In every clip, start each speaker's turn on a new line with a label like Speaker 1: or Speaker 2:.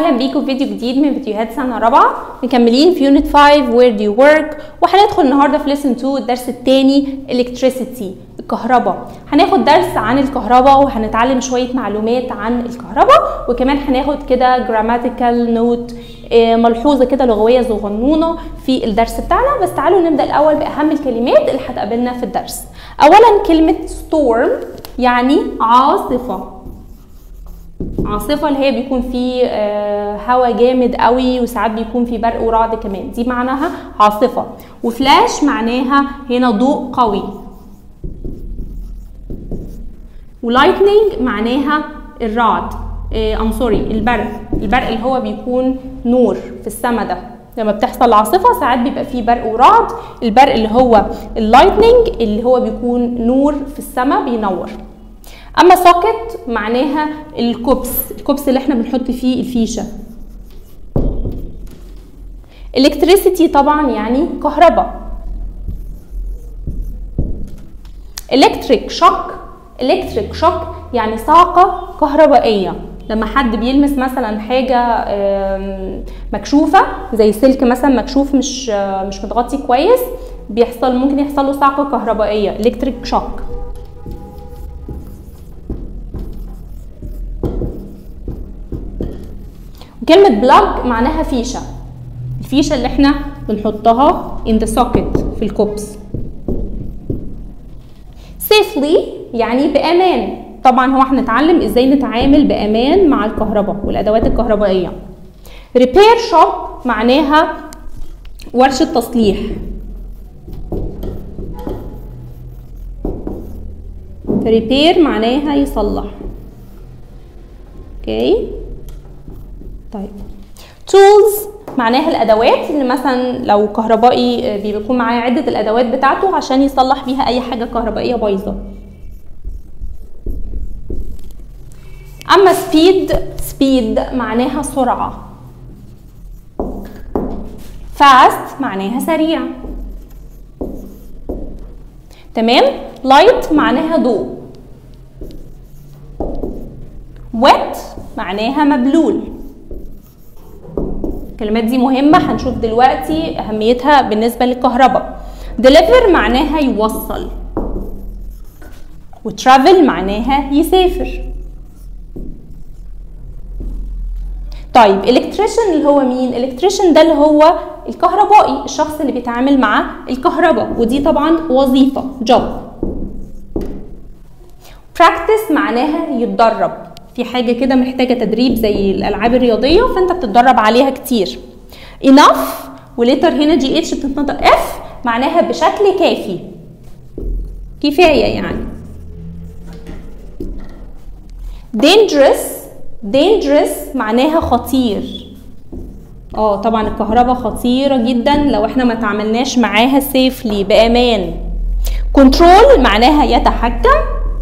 Speaker 1: اهلا بيكم في فيديو جديد من فيديوهات سنه رابعه مكملين في يونت 5 where do you work وهندخل النهارده في lesson 2 الدرس الثاني electricity الكهرباء هناخد درس عن الكهرباء وهنتعلم شويه معلومات عن الكهرباء وكمان هناخد كده grammatical note آه، ملحوظه كده لغويه صغنونه في الدرس بتاعنا بس تعالوا نبدا الاول باهم الكلمات اللي هتقابلنا في الدرس اولا كلمه storm يعني عاصفه عاصفه اللي هي بيكون فيه آه، هواء جامد قوي وساعات بيكون فيه برق ورعد كمان دي معناها عاصفه وفلاش معناها هنا ضوء قوي ولايتنينج معناها الرعد ام سوري البرق البرق اللي هو بيكون نور في السماء ده لما بتحصل عاصفه ساعات بيبقى فيه برق ورعد البرق اللي هو اللايتنينج اللي هو بيكون نور في السماء بينور اما سوكت معناها الكوبس الكوبس اللي احنا بنحط فيه الفيشه الكتريسيتي طبعا يعني كهرباء الكتريك شوك الكتريك شوك يعني صاعقه كهربائيه لما حد بيلمس مثلا حاجه آم، مكشوفه زي سلك مثلا مكشوف مش آه، مش متغطي كويس بيحصل ممكن يحصل له صاعقه كهربائيه الكتريك شوك وكلمة بلاج معناها فيشة الفيشة اللي احنا بنحطها in the socket في الكوبس safely يعني بأمان طبعا هو هنتعلم ازاي نتعامل بأمان مع الكهرباء والأدوات الكهربائية repair shop معناها ورشة تصليح repair معناها يصلح اوكي طيب tools معناها الادوات اللي مثلا لو كهربائي آه، بيكون معاه عده الادوات بتاعته عشان يصلح بيها اي حاجه كهربائيه بايظه اما speed speed معناها سرعه fast معناها سريع تمام light معناها ضوء wet معناها مبلول الكلمات دي مهمة هنشوف دلوقتي أهميتها بالنسبة للكهرباء deliver معناها يوصل وترافل معناها يسافر طيب electrician اللي هو مين electrician ده اللي هو الكهربائي الشخص اللي بيتعامل مع الكهرباء ودي طبعا وظيفة job practice معناها يتدرب في حاجة كده محتاجة تدريب زي الألعاب الرياضية فأنت بتتدرب عليها كتير enough وليتر هنا جي اتش بتتنطق اف معناها بشكل كافي كفاية يعني dangerous dangerous معناها خطير اه طبعا الكهرباء خطيرة جدا لو احنا ما تعاملناش معاها سيفلي بأمان control معناها يتحكم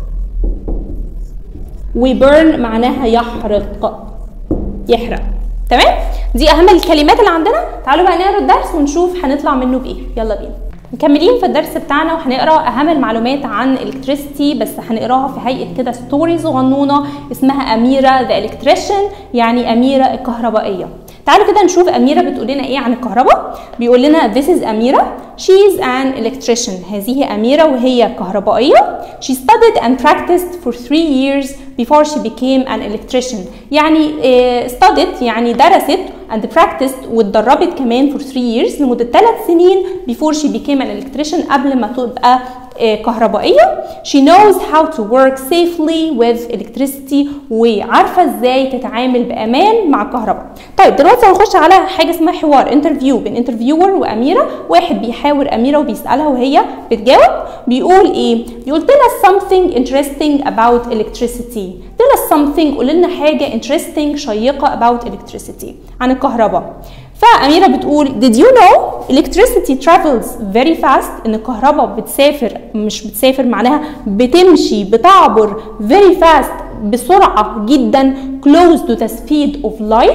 Speaker 1: وبيرن معناها يحرق يحرق تمام دي اهم الكلمات اللي عندنا تعالوا بقى نقرا الدرس ونشوف هنطلع منه بايه يلا بينا مكملين في الدرس بتاعنا وهنقرا اهم المعلومات عن الكتريستي بس هنقراها في هيئه كده ستوري صغنونه اسمها اميره ذا الكتريشن يعني اميره الكهربائيه تعالوا كده نشوف أميرة بتقول لنا إيه عن الكهرباء بيقول لنا this is أميرة she is an electrician هذه أميرة وهي كهربائية she studied and practiced for three years before she became an electrician يعني آه، studied يعني درست and practiced واتدربت كمان for three years لمدة ثلاث سنين before she became an electrician قبل ما تبقى آه، كهربائية she knows how to work safely with electricity وعارفة ازاي تتعامل بأمان مع الكهرباء طيب دلوقتي هنخش على حاجة اسمها حوار انترفيو بين انترفيور وأميرة واحد بيحاور أميرة وبيسألها وهي بتجاوب بيقول ايه بيقول tell us something interesting about electricity tell us something قول لنا حاجة interesting شيقة about electricity عن الكهرباء فأميرة بتقول did you know electricity travels very fast إن الكهرباء بتسافر مش بتسافر معناها بتمشي بتعبر very fast بسرعة جدا close to the speed of light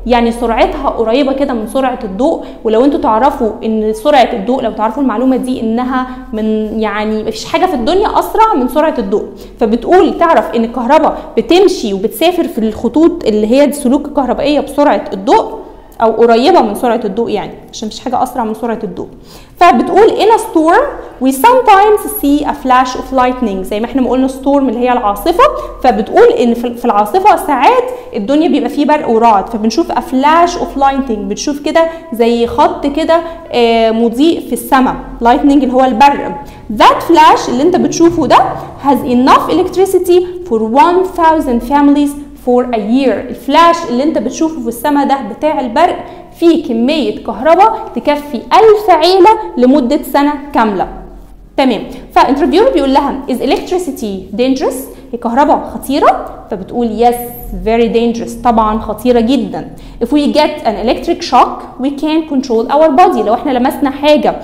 Speaker 1: يعني سرعتها قريبه كده من سرعه الضوء ولو انتوا تعرفوا ان سرعه الضوء لو تعرفوا المعلومه دي انها من يعني مفيش حاجه في الدنيا اسرع من سرعه الضوء فبتقول تعرف ان الكهرباء بتمشي وبتسافر في الخطوط اللي هي السلوك الكهربائيه بسرعه الضوء او قريبه من سرعه الضوء يعني عشان مفيش حاجه اسرع من سرعه الضوء فبتقول in a storm we sometimes see a flash of lightning زي ما احنا ما قلنا storm اللي هي العاصفه فبتقول ان في العاصفه ساعات الدنيا بيبقى فيه برق ورعد فبنشوف a flash of lightning بنشوف كده زي خط كده مضيء في السماء lightning اللي هو البرق that flash اللي انت بتشوفه ده has enough electricity for 1000 families for a year الفلاش اللي انت بتشوفه في السماء ده بتاع البرق فيه كمية كهرباء تكفي ألف عيلة لمدة سنة كاملة تمام فانترفيور بيقول لها is electricity dangerous هي كهرباء خطيرة فبتقول yes very dangerous طبعا خطيرة جدا if we get an electric shock we can control our body لو احنا لمسنا حاجة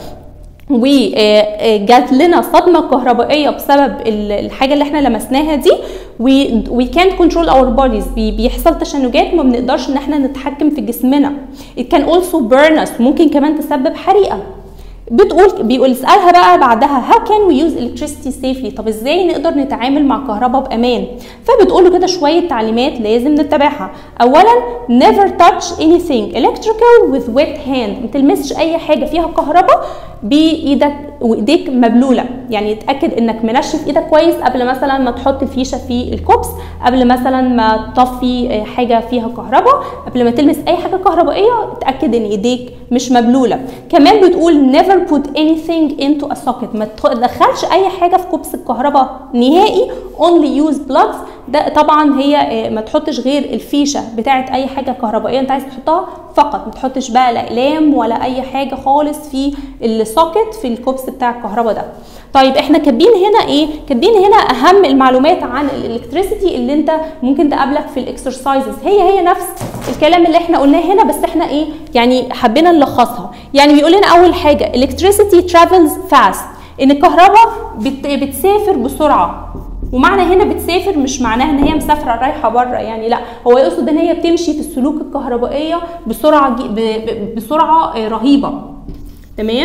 Speaker 1: وجات لنا صدمه كهربائيه بسبب الحاجه اللي احنا لمسناها دي وي كانت كنترول اور بوديز بيحصل تشنجات ما بنقدرش ان احنا نتحكم في جسمنا it can also burn us ممكن كمان تسبب حريقه بتقول بيقول اسالها بقى بعدها how can we use electricity safely طب ازاي نقدر نتعامل مع الكهرباء بامان فبتقول له كده شويه تعليمات لازم نتبعها اولا never touch anything electrical with wet hand ما تلمسش اي حاجه فيها كهرباء بايدك وايديك مبلوله يعني اتاكد انك منشف ايدك كويس قبل مثلا ما تحط الفيشه في الكوبس قبل مثلا ما تطفي حاجه فيها كهرباء قبل ما تلمس اي حاجه كهربائيه اتاكد ان ايديك مش مبلوله كمان بتقول never put anything into a socket ما تدخلش اي حاجه في كوبس الكهرباء نهائي only use plugs ده طبعا هي ما تحطش غير الفيشه بتاعت اي حاجه كهربائيه انت عايز تحطها فقط ما تحطش بقى لا اقلام ولا اي حاجه خالص في السوكت في الكوبس بتاع الكهرباء ده طيب احنا كاتبين هنا ايه كاتبين هنا اهم المعلومات عن الالكتريسيتي اللي انت ممكن تقابلك في الاكسرسايزز هي هي نفس الكلام اللي احنا قلناه هنا بس احنا ايه يعني حبينا نلخصها يعني بيقول لنا اول حاجه electricity travels fast ان الكهرباء بت بتسافر بسرعه ومعنى هنا بتسافر مش معناها ان هي مسافره رايحه بره يعني لا هو يقصد ان هي بتمشي في السلوك الكهربائيه بسرعه بسرعه رهيبه تمام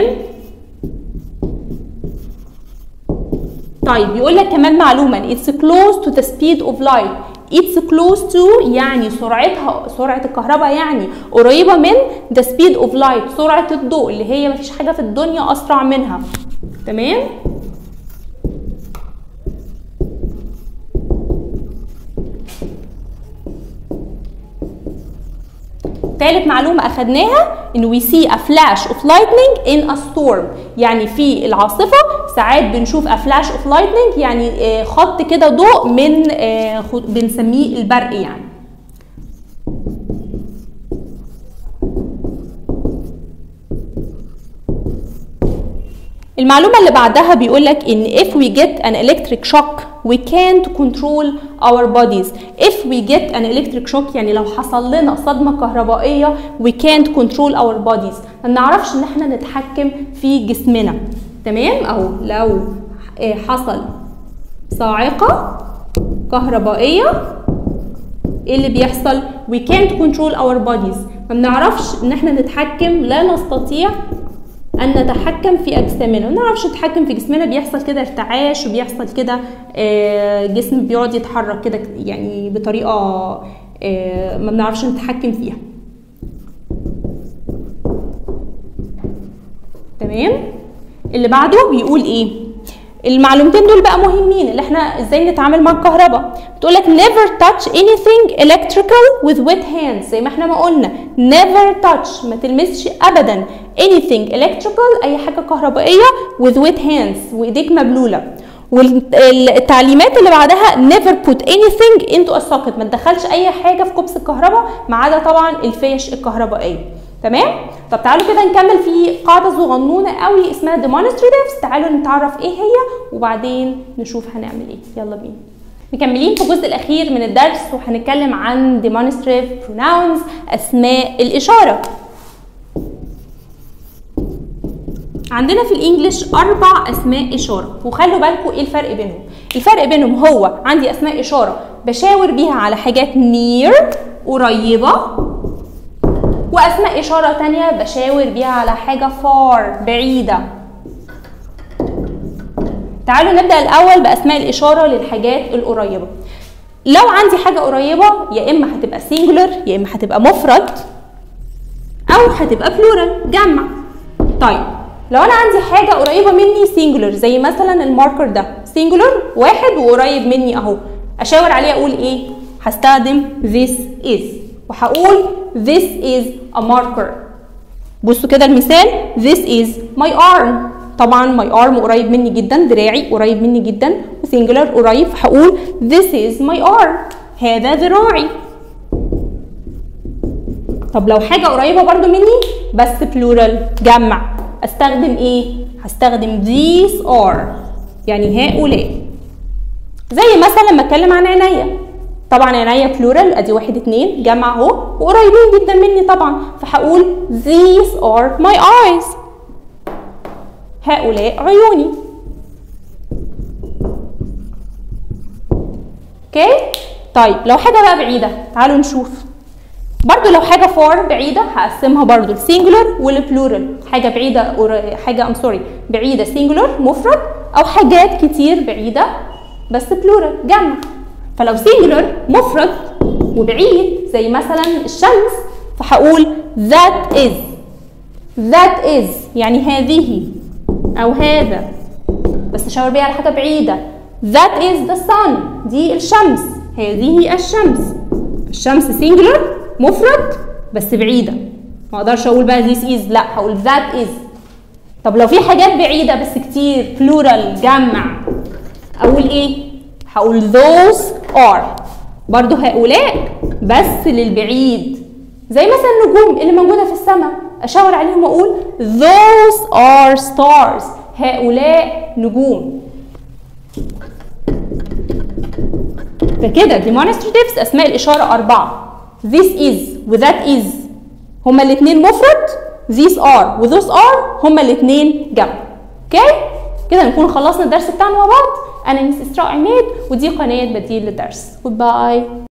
Speaker 1: طيب يقول لك كمان معلومه it's close to the speed of light it's close to يعني سرعتها سرعه الكهرباء يعني قريبه من the speed of light سرعه الضوء اللي هي مفيش حاجه في الدنيا اسرع منها تمام ثالث معلومة أخدناها إن we see a flash of lightning in a storm يعني في العاصفة ساعات بنشوف a flash of lightning يعني خط كده ضوء من بنسميه البرق يعني المعلومة اللي بعدها بيقول لك إن if we get an electric shock we can't control our bodies if we get an electric shock يعني لو حصل لنا صدمة كهربائية we can't control our bodies ما بنعرفش إن احنا نتحكم في جسمنا تمام أو لو حصل صاعقة كهربائية ايه اللي بيحصل we can't control our bodies ما بنعرفش ان احنا نتحكم لا نستطيع ان نتحكم في اجسامنا ما نعرفش نتحكم في جسمنا بيحصل كده ارتعاش وبيحصل كده جسم بيقعد يتحرك كده يعني بطريقه ما بنعرفش نتحكم فيها تمام اللي بعده بيقول ايه المعلومتين دول بقى مهمين اللي احنا ازاي نتعامل مع الكهرباء بتقول لك never touch anything electrical with wet hands زي ما احنا ما قلنا never touch ما تلمسش ابدا anything electrical اي حاجه كهربائيه with wet hands وايديك مبلوله والتعليمات اللي بعدها never put anything into a socket ما تدخلش اي حاجه في كوبس الكهرباء ما عدا طبعا الفيش الكهربائيه تمام طب تعالوا كده نكمل في قاعده صغنونه قوي اسمها demonstratives تعالوا نتعرف ايه هي وبعدين نشوف هنعمل ايه يلا بينا مكملين في الجزء الاخير من الدرس وهنتكلم عن demonstrative pronouns اسماء الاشاره عندنا في الانجليش اربع اسماء اشاره وخلوا بالكم ايه الفرق بينهم الفرق بينهم هو عندي اسماء اشاره بشاور بيها على حاجات near قريبه واسماء اشاره تانية بشاور بيها على حاجه far بعيده تعالوا نبدا الاول باسماء الاشاره للحاجات القريبه لو عندي حاجه قريبه يا اما هتبقى singular يا اما هتبقى مفرد او هتبقى plural جمع طيب لو انا عندي حاجه قريبه مني singular زي مثلا الماركر ده singular واحد وقريب مني اهو اشاور عليه اقول ايه هستخدم this is وهقول this is a marker بصوا كده المثال this is my arm طبعا my arm قريب مني جدا دراعي قريب مني جدا وسنجلر قريب هقول this is my arm هذا ذراعي طب لو حاجة قريبة برضو مني بس plural جمع استخدم ايه هستخدم these are يعني هؤلاء زي مثلا لما اتكلم عن عينيا طبعا عينيا بلورال ادي واحد اتنين جمع اهو وقريبين جدا مني طبعا فهقول these are my eyes هؤلاء عيوني اوكي طيب لو حاجه بقى بعيده تعالوا نشوف برضو لو حاجه فار بعيده هقسمها برضو السينجولار والبلورال حاجه بعيده حاجه ام سوري بعيده سينجولار مفرد او حاجات كتير بعيده بس بلورال جمع فلو سينجولار مفرد وبعيد زي مثلا الشمس فهقول that is that is يعني هذه او هذا بس اشاور بيها على حاجه بعيده that is the sun دي الشمس هذه الشمس الشمس سينجولار مفرد بس بعيده ما اقدرش اقول بقى this is لا هقول that is طب لو في حاجات بعيده بس كتير plural جمع اقول ايه هقول those are برضو هؤلاء بس للبعيد زي مثلا النجوم اللي موجوده في السماء اشاور عليهم واقول those are stars هؤلاء نجوم فكده demonstratives اسماء الاشاره اربعه this is و that is هما الاثنين مفرد these are و those are هما الاثنين جمع اوكي كده نكون خلصنا الدرس بتاعنا مع بعض انا مس اسراء عماد ودي قناه بديل للدرس جود باي